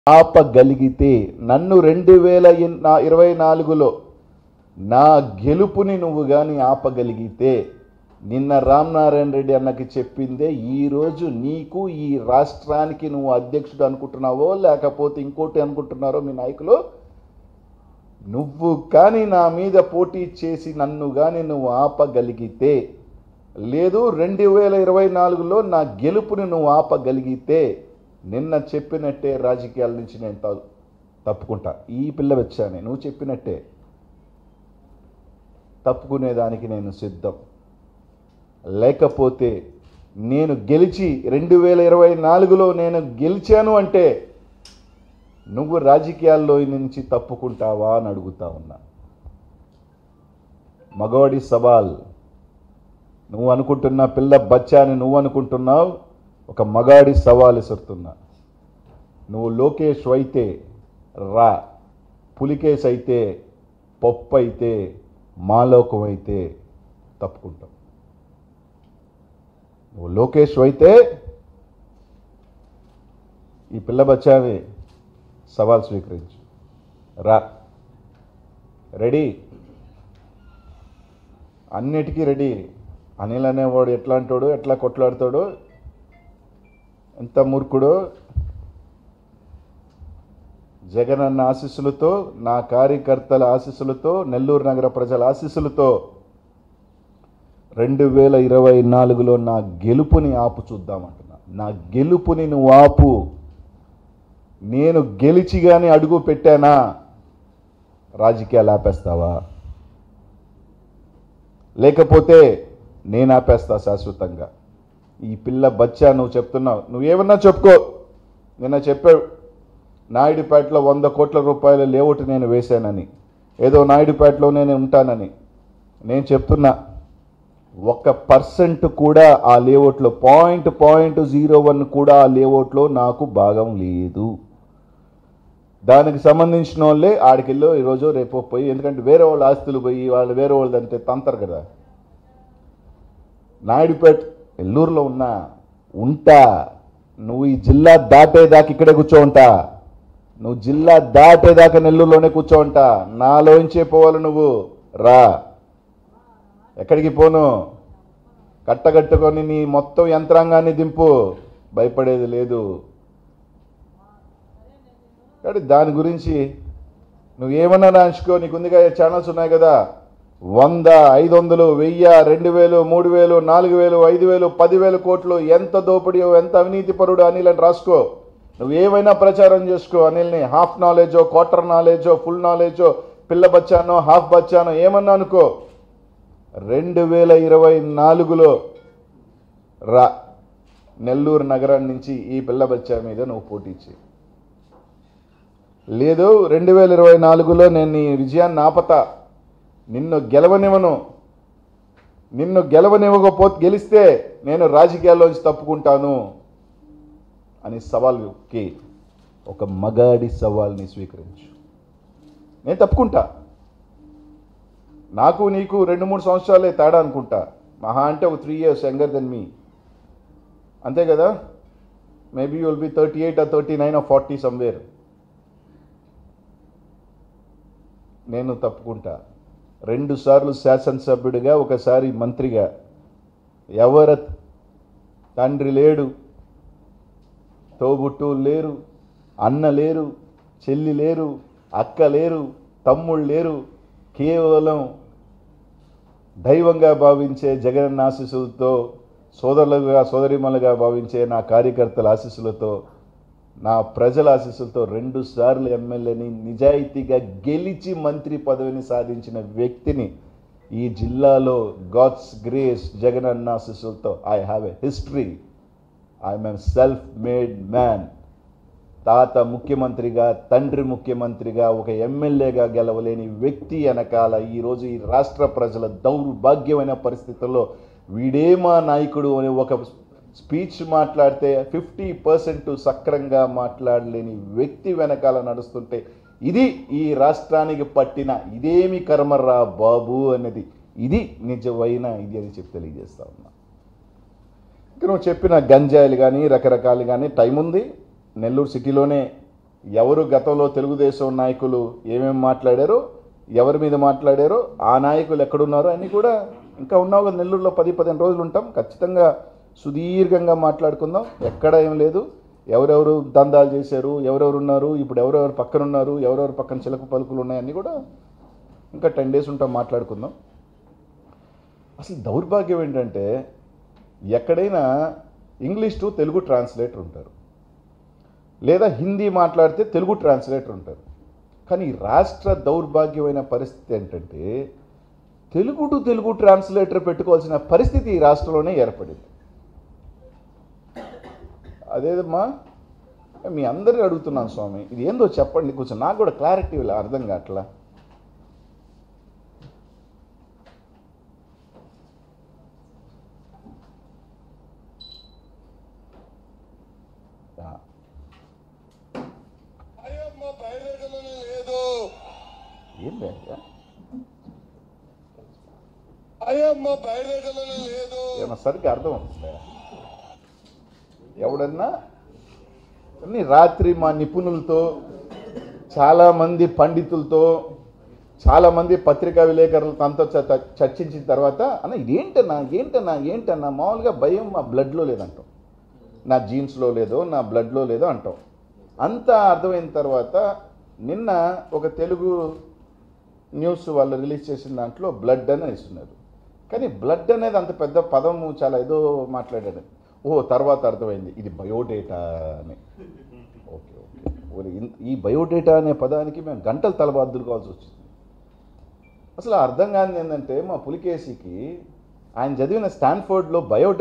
ఆపగలిగితే నన్ను రెండు వేల ఇన్- నా ఇరవై నాలుగులో నా గెలుపుని నువ్వు కానీ ఆపగలిగితే నిన్న రామనారాయణ రెడ్డి అన్నకి చెప్పిందే ఈరోజు నీకు ఈ రాష్ట్రానికి నువ్వు అధ్యక్షుడు అనుకుంటున్నావో లేకపోతే ఇంకోటి అనుకుంటున్నారో మీ నాయకులు నువ్వు కానీ నా మీద పోటీ చేసి నన్ను కానీ నువ్వు ఆపగలిగితే లేదు రెండు వేల ఇరవై నాలుగులో నా గెలుపుని నువ్వు ఆపగలిగితే నిన్న చెప్పినట్టే రాజకీయాల నుంచి నేను త- తప్పుకుంటా ఈ పిల్ల వచ్చానే నువ్వు చెప్పినట్టే తప్పుకునేదానికి నేను సిద్ధం లేకపోతే నేను గెలిచి రెండు వేల ఇరవై నాలుగులో నేను గెలిచాను అంటే నువ్వు రాజకీయాల్లో నుంచి తప్పుకుంటావా అని అడుగుతా ఉన్నా మగవాడి సవాల్ నువ్వు అనుకుంటున్న పిల్ల బచ్చా అని నువ్వు అనుకుంటున్నావు ఒక మగాడి సవాల్ ఇసురుతున్నా నువ్వు లోకేష్ అయితే రా పులికేస్ అయితే పప్పు అయితే మాలోకం అయితే తప్పుకుంటావు నువ్వు లోకేష్ అయితే ఈ పిల్ల బచ్చాని సవాల్ స్వీకరించు రా రెడీ అన్నిటికీ రెడీ అనిల్ అనేవాడు ఎట్లాంటాడు ఎట్లా కొట్లాడతాడు ఎంత మూర్ఖుడో జగన్ అన్న ఆశీస్సులతో నా కార్యకర్తల ఆశీస్సులతో నెల్లూరు నగర ప్రజల ఆశీస్సులతో రెండు వేల ఇరవై నాలుగులో నా గెలుపుని ఆపు చూద్దామంటున్నా నా గెలుపుని నువ్వు ఆపు నేను గెలిచి కానీ అడుగు పెట్టానా రాజకీయాలు ఆపేస్తావా లేకపోతే నేను ఆపేస్తా శాశ్వతంగా ఈ పిల్ల బచ్చా నువ్వు చెప్తున్నావు నువ్వేమన్నా చెప్పుకో నిన్న చెప్పావు నాయుడుపేటలో వంద కోట్ల రూపాయల లేఅవుట్ నేను వేశానని ఏదో నాయుడుపేటలో నేను ఉంటానని నేను చెప్తున్నా ఒక్క పర్సెంట్ కూడా ఆ లేఅవుట్లో పాయింట్ పాయింట్ జీరో వన్ కూడా ఆ లేఅవుట్లో నాకు భాగం లేదు దానికి సంబంధించిన వాళ్ళే ఆడికెళ్ళో ఈరోజు రేపు పోయి ఎందుకంటే వేరే వాళ్ళ ఆస్తులు పోయి వాళ్ళు వేరే వాళ్ళదంటే తంతరు కదా నాయుడుపేట ఎల్లూరులో ఉన్నా ఉంటా నువ్వు ఈ జిల్లా దాటేదాకా ఇక్కడే కూర్చో ఉంటా నువ్వు జిల్లా దాటేదాకా నెల్లూరులోనే కూర్చో ఉంటా నాలోంచే పోవాలి నువ్వు రా ఎక్కడికి పోను కట్టగట్టుకొని నీ మొత్తం యంత్రాంగాన్ని దింపు భయపడేది లేదు కాబట్టి దాని గురించి నువ్వేమన్నా రాంచుకో నీకు ఉందిగా ఛానల్స్ ఉన్నాయి కదా వంద ఐదు వందలు వెయ్యి రెండు వేలు మూడు వేలు నాలుగు వేలు ఐదు వేలు పదివేలు కోట్లు ఎంత దోపిడీ ఎంత అవినీతి పరుడు అనిల్ అని రాసుకో నువ్వు ఏమైనా ప్రచారం చేసుకో అనిల్ని హాఫ్ నాలెడ్జో క్వార్టర్ నాలెడ్జో ఫుల్ నాలెడ్జో పిల్ల బచ్చానో హాఫ్ బచ్చానో ఏమన్నా అనుకో రెండు వేల ఇరవై నాలుగులో రా నెల్లూరు నగరం నుంచి ఈ పిల్ల బచ్చా మీద నువ్వు పోటీ చేయి లేదు రెండు వేల ఇరవై నాలుగులో నేను నీ విజయాన్ని ఆపతా నిన్ను గెలవనివ్వను నిన్ను గెలవనివ్వకపో గెలిస్తే నేను రాజకీయాల్లోంచి తప్పుకుంటాను అని సవాల్కి ఒక మగాడి సవాల్ని స్వీకరించు నేను తప్పుకుంటా నాకు నీకు రెండు మూడు సంవత్సరాలే తేడా అనుకుంటా మహా అంటే ఒక three years younger than me అంతే కదా maybe you will be thirty eight uh thirty nine uh forty somewhere నేను తప్పుకుంటా రెండు సార్లు శాసనసభ్యుడిగా ఒకసారి మంత్రిగా ఎవర తండ్రి లేడు తోబుట్టువులు లేరు అన్న లేరు చెల్లి లేరు అక్క లేరు తమ్ముళ్ళు లేరు కేవలం దైవంగా భావించే జగనన్న ఆశీస్సులతో సోదరులుగా సోదరిమలుగా భావించే నా కార్యకర్తల ఆశీస్సులతో నా ప్రజల ఆశీస్సులతో రెండు సార్లు ఎమ్మెల్యేని నిజాయితీగా గెలిచి మంత్రి పదవిని సాధించిన వ్యక్తిని ఈ జిల్లాలో గాడ్స్ గ్రేస్ జగనన్న ఆశీస్సులతో I have a history I'm a self made man తాత ముఖ్యమంత్రిగా తండ్రి ముఖ్యమంత్రిగా ఒక ఎమ్మెల్యేగా గెలవలేని వ్యక్తి వెనకాల ఈరోజు ఈ రాష్ట్ర ప్రజల దౌర్భాగ్యమైన పరిస్థితుల్లో వీడే మా నాయకుడు అని ఒక స్పీచ్ మాట్లాడితే ఫిఫ్టీ పర్సెంట్ సక్రంగా మాట్లాడలేని వ్యక్తి వెనకాల నడుస్తుంటే ఇది ఈ రాష్ట్రానికి పట్టిన ఇదేమి కర్మరా బాబు అనేది ఇది నిజమైన ఇది అని చెప్పి తెలియజేస్తా ఉన్నా ఇంకా నువ్వు చెప్పిన గంజాయిలు కానీ రకరకాలు కానీ టైం ఉంది నెల్లూరు సిటీలోనే ఎవరు గతంలో తెలుగుదేశం నాయకులు ఏమేమి మాట్లాడారో ఎవరి మీద మాట్లాడారో ఆ నాయకులు ఎక్కడున్నారో అన్నీ కూడా ఇంకా ఉన్నావు కదా నెల్లూరులో పది పదిహేను రోజులు ఉంటాం ఖచ్చితంగా సుదీర్ఘంగా మాట్లాడుకుందాం ఎక్కడ ఏం లేదు ఎవరెవరు దందాలు చేశారు ఎవరెవరు ఉన్నారు ఇప్పుడు ఎవరెవరు పక్కన ఉన్నారు ఎవరెవరు పక్కన చిలక పలుకులు ఉన్నాయన్నీ కూడా ఇంకా టెన్ డేస్ ఉంటాం మాట్లాడుకుందాం అసలు దౌర్భాగ్యం ఏంటంటే ఎక్కడైనా ఇంగ్లీష్ టు తెలుగు ట్రాన్స్లేటర్ ఉంటారు లేదా హిందీ మాట్లాడితే తెలుగు ట్రాన్స్లేటర్ ఉంటారు కానీ ఈ రాష్ట్ర దౌర్భాగ్యమైన పరిస్థితి ఏంటంటే తెలుగు టు తెలుగు ట్రాన్స్లేటర్ పెట్టుకోవాల్సిన పరిస్థితి ఈ రాష్ట్రంలోనే ఏర్పడింది అదేదమ్మా మీ అందరిని అడుగుతున్నాను స్వామి ఇది ఏందో చెప్పండి కొంచెం నాకు కూడా క్లారిటీ అర్థం కావట్లా ఆ. అయ్యమ్మ బయలుదేరమని లేదు ఏంది అయ్యా? అయ్యమ్మ బయలుదేరమని లేదు ఏమన్నా సరిగ్గా అర్థం అవుతుందా ఎవడన్నా అన్ని రాత్రి మా నిపుణులతో చాలామంది పండితులతో చాలామంది పత్రికా విలేకరులతో అంతా చ- చ- చర్చించిన తర్వాత అన్న ఇదేంటన్నా ఏంటన్నా ఏంటన్నా మామూలుగా భయం మా బ్లడ్లో లేదంటాం నా జీన్స్లో లేదో నా బ్లడ్లో లేదో అంటాం అంతా అర్థమైన తర్వాత నిన్న ఒక తెలుగు న్యూస్ వాళ్ళు రిలీజ్ చేసిన దాంట్లో బ్లడ్ అని ఇస్తున్నారు కానీ బ్లడ్ అనేది అంత పెద్ద పదము చాలా ఏదో మాట్లాడాడు ఓ తర్వాత అర్థమైంది ఇది బయోడేటా అని ఓకే ఓకే ఓరి ఇన్- ఈ బయోడేటా అనే పదానికి మేము గంటలు తలబాద్దులు కావాల్సి వచ్చింది అసలు అర్థం కానిది ఏంటంటే మా పులికేసికి ఆయన చదివిన స్టాన్ఫోర్డ్లో బయో